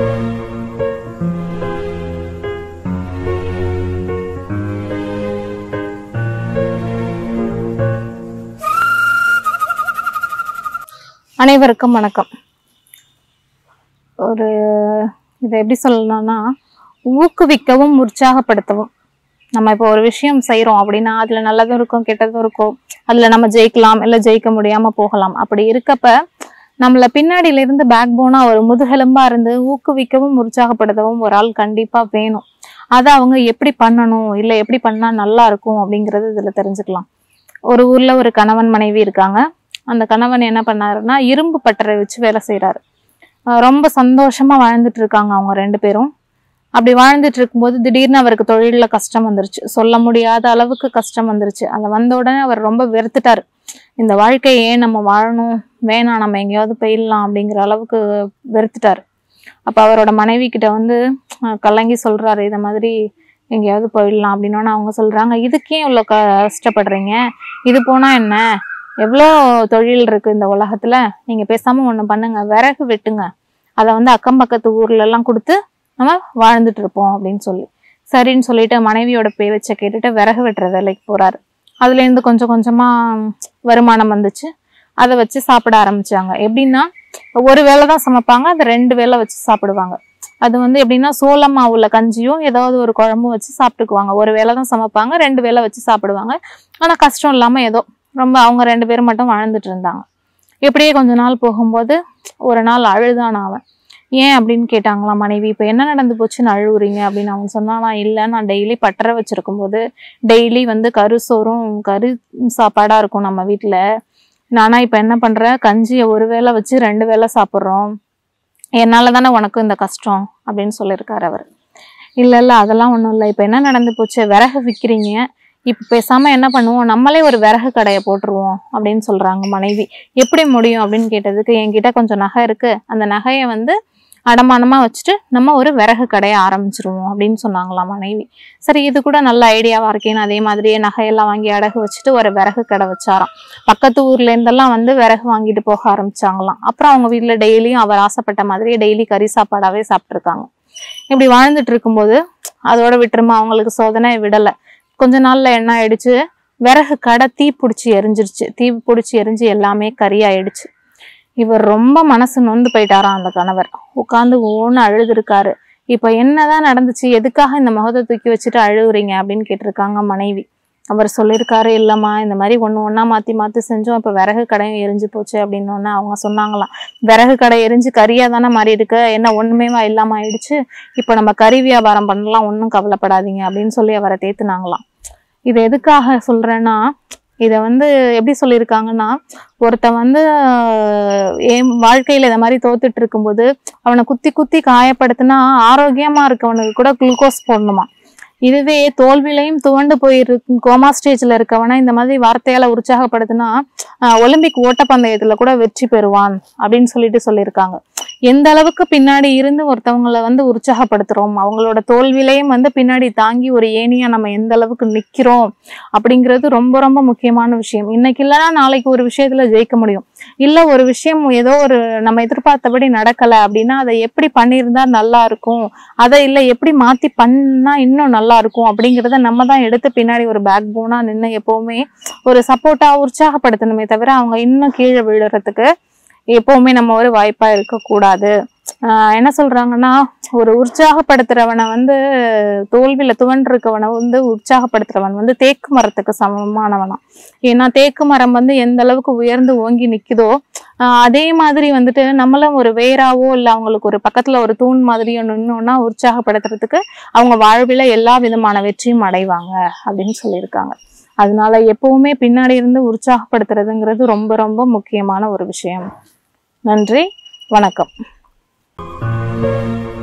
அனைவருக்கும் வணக்கம் ஒரு இதை எப்படி சொல்லலாம்னா ஊக்குவிக்கவும் உற்சாகப்படுத்தவும் நம்ம இப்போ ஒரு விஷயம் செய்கிறோம் அப்படின்னா அதில் நல்லதும் இருக்கும் கெட்டதும் இருக்கும் அதில் நம்ம ஜெயிக்கலாம் இல்லை ஜெயிக்க முடியாமல் போகலாம் அப்படி இருக்கப்ப நம்மளை பின்னாடியில இருந்து பேக் போனாக ஒரு முதுகெலும்பா இருந்து ஊக்குவிக்கவும் உற்சாகப்படுத்தவும் ஒரு ஆள் கண்டிப்பாக வேணும் அதை அவங்க எப்படி பண்ணணும் இல்லை எப்படி பண்ணால் நல்லா இருக்கும் அப்படிங்கிறது இதில் தெரிஞ்சுக்கலாம் ஒரு ஊரில் ஒரு கணவன் மனைவி இருக்காங்க அந்த கணவன் என்ன பண்ணாருன்னா இரும்பு பட்டறை வச்சு வேலை செய்கிறாரு ரொம்ப சந்தோஷமா வாழ்ந்துட்டு இருக்காங்க அவங்க ரெண்டு பேரும் அப்படி வாழ்ந்துட்டு இருக்கும்போது திடீர்னு அவருக்கு தொழில்ல கஷ்டம் வந்துருச்சு சொல்ல முடியாத அளவுக்கு கஷ்டம் வந்துருச்சு அது வந்த உடனே அவர் ரொம்ப வெறுத்துட்டாரு இந்த வாழ்க்கையை ஏன் நம்ம வாழணும் வேணாம் நம்ம எங்கேயாவது போயிடலாம் அப்படிங்கிற அளவுக்கு வெறுத்துட்டாரு அப்ப அவரோட மனைவி கிட்ட வந்து அஹ், கலங்கி சொல்றாரு இத மாதிரி எங்கேயாவது போயிடலாம் அப்படின்னோன்னு அவங்க சொல்றாங்க இதுக்கே இவ்வளோ கஷ்டப்படுறீங்க இது போனா என்ன எவ்வளோ தொழில் இருக்கு இந்த உலகத்துல நீங்க பேசாம ஒண்ணு பண்ணுங்க விறகு வெட்டுங்க அதை வந்து அக்கம் பக்கத்து ஊர்ல எல்லாம் கொடுத்து நம்ம வாழ்ந்துட்டு இருப்போம் அப்படின்னு சொல்லி சரின்னு சொல்லிட்டு மனைவியோட பேச்சை கேட்டுட்டு விறகு வெட்டுற வேலைக்கு போறாரு அதுல இருந்து கொஞ்சம் கொஞ்சமா வருமானம் வந்துச்சு அதை வச்சு சாப்பிட ஆரம்பிச்சாங்க எப்படின்னா ஒரு வேளை தான் சமைப்பாங்க அதை ரெண்டு வேளை வச்சு சாப்பிடுவாங்க அது வந்து எப்படின்னா சோளம் மாவுல கஞ்சியும் ஏதாவது ஒரு குழம்பும் வச்சு சாப்பிட்டுக்குவாங்க ஒரு வேளை தான் சமைப்பாங்க ரெண்டு வேளை வச்சு சாப்பிடுவாங்க ஆனா கஷ்டம் இல்லாம ஏதோ ரொம்ப அவங்க ரெண்டு பேரும் மட்டும் வாழ்ந்துட்டு இருந்தாங்க இப்படியே கொஞ்ச நாள் போகும்போது ஒரு நாள் அழுதான் அவன் ஏன் அப்படின்னு கேட்டாங்களாம் மனைவி இப்போ என்ன நடந்து போச்சுன்னு அழுவுறீங்க அப்படின்னு அவன் சொன்னானா இல்லை நான் டெய்லி பட்டறை வச்சிருக்கும் போது டெய்லி வந்து கரு சோறும் கரு சாப்பாடா இருக்கும் நம்ம வீட்டில் நானா இப்போ என்ன பண்றேன் கஞ்சியை ஒரு வேளை வச்சு ரெண்டு வேளை சாப்பிட்றோம் என்னால தானே உனக்கு இந்த கஷ்டம் அப்படின்னு சொல்லியிருக்காரு அவர் இல்லை இல்லை அதெல்லாம் ஒன்றும் இல்லை இப்போ என்ன நடந்து போச்சு விறகு விற்கிறீங்க இப்போ பேசாம என்ன பண்ணுவோம் நம்மளே ஒரு விறகு கடையை போட்டுருவோம் அப்படின்னு சொல்றாங்க மனைவி எப்படி முடியும் அப்படின்னு கேட்டதுக்கு என்கிட்ட கொஞ்சம் நகை இருக்கு அந்த நகையை வந்து அடமானமா வச்சுட்டு நம்ம ஒரு விறகு கடையை ஆரம்பிச்சிருவோம் அப்படின்னு சொன்னாங்களாம் மனைவி சரி இது கூட நல்ல ஐடியாவா இருக்கேன்னு அதே மாதிரியே நகையெல்லாம் வாங்கி அடகு வச்சுட்டு ஒரு விறகு கடை வச்சாராம் பக்கத்து ஊர்ல இருந்தெல்லாம் வந்து விறகு வாங்கிட்டு போக ஆரம்பிச்சாங்களாம் அப்புறம் அவங்க வீட்ல டெய்லியும் அவர் ஆசைப்பட்ட மாதிரியே டெய்லி கறி சாப்பாடாவே சாப்பிட்டுருக்காங்க இப்படி வாழ்ந்துட்டு இருக்கும்போது அதோட விட்டுருமா அவங்களுக்கு சோதனை விடலை கொஞ்ச நாள்ல என்ன ஆயிடுச்சு விறகு கடை தீ பிடிச்சி எரிஞ்சிருச்சு தீ பிடிச்சி எரிஞ்சு எல்லாமே கறியாயிடுச்சு இவர் ரொம்ப மனசு நொந்து போயிட்டாராம் அந்த கணவர் உட்காந்து ஓன்னு அழுதுருக்காரு இப்ப என்னதான் நடந்துச்சு எதுக்காக இந்த முகத்தை தூக்கி வச்சுட்டு அழுகுறீங்க அப்படின்னு கேட்டிருக்காங்க மனைவி அவர் சொல்லியிருக்காரு இல்லம்மா இந்த மாதிரி ஒண்ணு ஒண்ணா மாத்தி மாத்தி செஞ்சோம் இப்ப விறகு கடையும் எரிஞ்சு போச்சு அப்படின்னு ஒண்ணு அவங்க சொன்னாங்களாம் விறகு கடை எரிஞ்சு கறியா தானே மாறி இருக்கு என்ன ஒண்ணுமேவா இல்லாம ஆயிடுச்சு இப்ப நம்ம கறி வியாபாரம் பண்ணலாம் ஒன்றும் கவலைப்படாதீங்க அப்படின்னு சொல்லி அவரை தேத்துனாங்களாம் இது எதுக்காக சொல்றேன்னா இதை வந்து எப்படி சொல்லியிருக்காங்கன்னா ஒருத்தன் வந்து ஆஹ், என் வாழ்க்கையில இந்த மாதிரி தோத்துட்டு இருக்கும்போது அவனை குத்தி குத்தி காயப்படுத்தினா ஆரோக்கியமா இருக்கவனுக்கு கூட குளுக்கோஸ் போடணுமா இதுவே தோல்விலையும் துவண்டு போயிருக்கும் கோமா ஸ்டேஜ்ல இருக்கவனை இந்த மாதிரி வார்த்தையால உற்சாகப்படுத்தினா ஆஹ், ஒலிம்பிக் ஓட்டப்பந்தயத்துல கூட வெற்றி பெறுவான் அப்படின்னு சொல்லிட்டு சொல்லியிருக்காங்க எந்த அளவுக்கு பின்னாடி இருந்து ஒருத்தவங்களை வந்து உற்சாகப்படுத்துறோம் அவங்களோட தோல்விலையும் வந்து பின்னாடி தாங்கி ஒரு ஏணியா நம்ம எந்த அளவுக்கு நிக்கிறோம் அப்படிங்கிறது ரொம்ப ரொம்ப முக்கியமான விஷயம் இன்னைக்கு இல்லைன்னா நாளைக்கு ஒரு விஷயத்துல ஜெயிக்க முடியும் இல்ல ஒரு விஷயம் ஏதோ ஒரு நம்ம எதிர்பார்த்தபடி நடக்கல அப்படின்னா அதை எப்படி பண்ணியிருந்தா நல்லா இருக்கும் அதை இல்ல எப்படி மாத்தி பண்ணா இன்னும் நல்லா இருக்கும் அப்படிங்கிறத நம்ம தான் எடுத்து பின்னாடி ஒரு பேக் போனா நின்று எப்பவுமே ஒரு சப்போர்ட்டா உற்சாகப்படுத்தணுமே தவிர அவங்க இன்னும் கீழே விழுறதுக்கு எப்பவுமே நம்ம ஒரு வாய்ப்பா இருக்கக்கூடாது ஆஹ் என்ன சொல்றாங்கன்னா ஒரு உற்சாகப்படுத்துறவனை வந்து தோல்வியில துவண்டிருக்கவனை வந்து உற்சாகப்படுத்துறவன் வந்து தேக்கு மரத்துக்கு சமமானவனாம் ஏன்னா தேக்கு மரம் வந்து எந்த அளவுக்கு உயர்ந்து ஓங்கி நிக்குதோ ஆஹ் அதே மாதிரி வந்துட்டு நம்மளும் ஒரு வேராவோ இல்ல அவங்களுக்கு ஒரு பக்கத்துல ஒரு தூண் மாதிரியோ நின்னோம்னா உற்சாகப்படுத்துறதுக்கு அவங்க வாழ்வில எல்லா விதமான வெற்றியும் அடைவாங்க அப்படின்னு சொல்லியிருக்காங்க அதனால எப்பவுமே பின்னாடி இருந்து உற்சாகப்படுத்துறதுங்கிறது ரொம்ப ரொம்ப முக்கியமான ஒரு விஷயம் நன்றி வணக்கம்